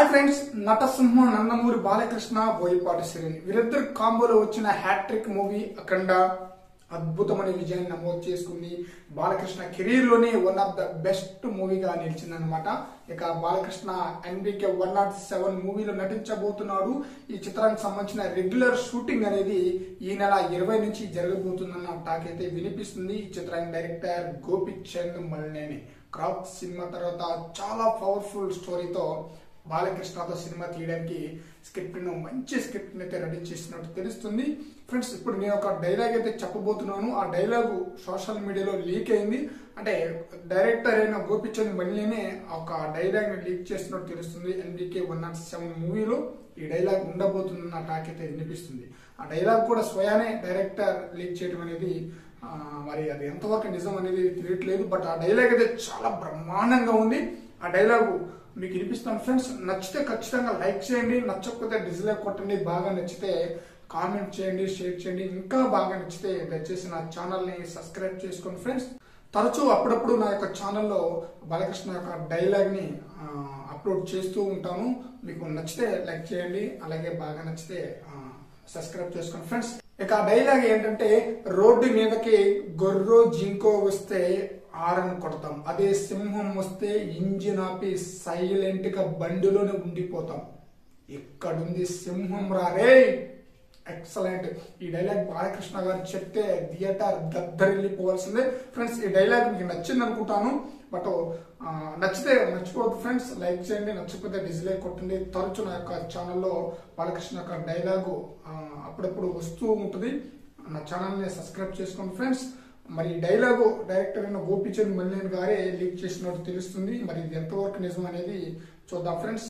friends నటసింహ నందమూరి బాలకృష్ణ బోయపాటి శ్రీని వీరిద్దరు కాంబోలో వచ్చిన హ్యాట్రిక్ మూవీ అఖండ అద్భుతమైన విజయాన్ని నమోదు చేసుకుంది బాలకృష్ణ కెరీర్ లోనే వన్ ఆఫ్ ద బెస్ట్ మూవీగా నిలిచిందనమాట ఇక Balakrishna NBK one not seven మూవీలో నటించబోతున్నాడు ఈ చిత్రానికి సంబంధించిన రెగ్యులర్ షూటింగ్ అనేది ఈ నెల ఇరవై నుంచి జరగబోతుందన్న టాక్ అయితే వినిపిస్తుంది ఈ చిత్రానికి director Gopichand Malineni Krack cinema తర్వాత చాలా పవర్ఫుల్ స్టోరీతో బాలకృష్ణతో సినిమా తీయడానికి స్క్రిప్ట్ ను మంచి స్క్రిప్ట్ అయితే రెడీ చేసినట్టు తెలుస్తుంది ఫ్రెండ్స్ ఇప్పుడు నేను ఒక డైలాగ్ అయితే చెప్పబోతున్నాను ఆ డైలాగు సోషల్ మీడియాలో లీక్ అయింది అంటే డైరెక్టర్ అయిన గోపిచంద్ మళ్ళీనే ఒక డైలాగ్ ని లీక్ చేస్తున్నట్టు తెలుస్తుంది ఎన్బికే వన్ నాట్ సెవెన్ మూవీలో ఈ డైలాగ్ ఉండబోతుందన్న టాక్ అయితే వినిపిస్తుంది ఆ డైలాగ్ కూడా స్వయానే డైరెక్టర్ లీక్ చేయడం అనేది ఆ, మరి అది ఎంతవరకు నిజం అనేది తెలియట్లేదు బట్ ఆ డైలాగ్ అయితే చాలా బ్రహ్మాండంగా ఉంది ఆ డైలాగు మీకు వినిపిస్తాను ఫ్రెండ్స్ నచ్చితే ఖచ్చితంగా లైక్ చేయండి నచ్చకపోతే డిస్లైక్ కొట్టండి బాగా నచ్చితే కామెంట్ చేయండి షేర్ చేయండి ఇంకా బాగా నచ్చితే దయచేసి నా ఛానల్ని సబ్స్క్రైబ్ చేసుకోండి ఫ్రెండ్స్ తరచూ అప్పుడప్పుడు నా యొక్క ఛానల్లో బాలకృష్ణ యొక్క డైలాగ్ని ఆ, అప్లోడ్ చేస్తూ ఉంటాను మీకు నచ్చితే లైక్ చేయండి అలాగే బాగా నచ్చితే ఆ, సబ్స్క్రైబ్ చేసుకోండి ఫ్రెండ్స్ ఇక ఆ డైలాగ్ ఏంటంటే రోడ్డు మీదకి గొర్రో జింకో వస్తే ఆరన్ కొడతాం అదే సింహం వస్తే ఇంజిన్ ఆపి సైలెంట్ గా బండిలోనే ఉండిపోతాం ఇక్కడుంది సింహం రారే ఎక్సలెంట్ ఈ డైలాగ్ బాలకృష్ణ గారు చెప్తే థియేటర్ దద్దరిల్లిపోవాల్సిందే ఫ్రెండ్స్ ఈ డైలాగ్ మీకు నచ్చింది అనుకుంటాను బట్ ఆ, నచ్చితే మర్చిపోవద్దు ఫ్రెండ్స్ లైక్ చేయండి నచ్చకపోతే డిస్లైక్ కొట్టండి తరచు నా యొక్క ఛానల్లో బాలకృష్ణ యొక్క డైలాగు ఆ, అప్పుడప్పుడు వస్తూ ఉంటుంది నా ఛానల్ని సబ్స్క్రైబ్ చేసుకోండి ఫ్రెండ్స్ మరి ఈ డైలాగు డైరెక్టర్ అయిన గోపిచంద్ మల్లేన్ గారే లీక్ చేసినట్టు తెలుస్తుంది మరి ఇది ఎంతవరకు నిజం అనేది చూద్దాం ఫ్రెండ్స్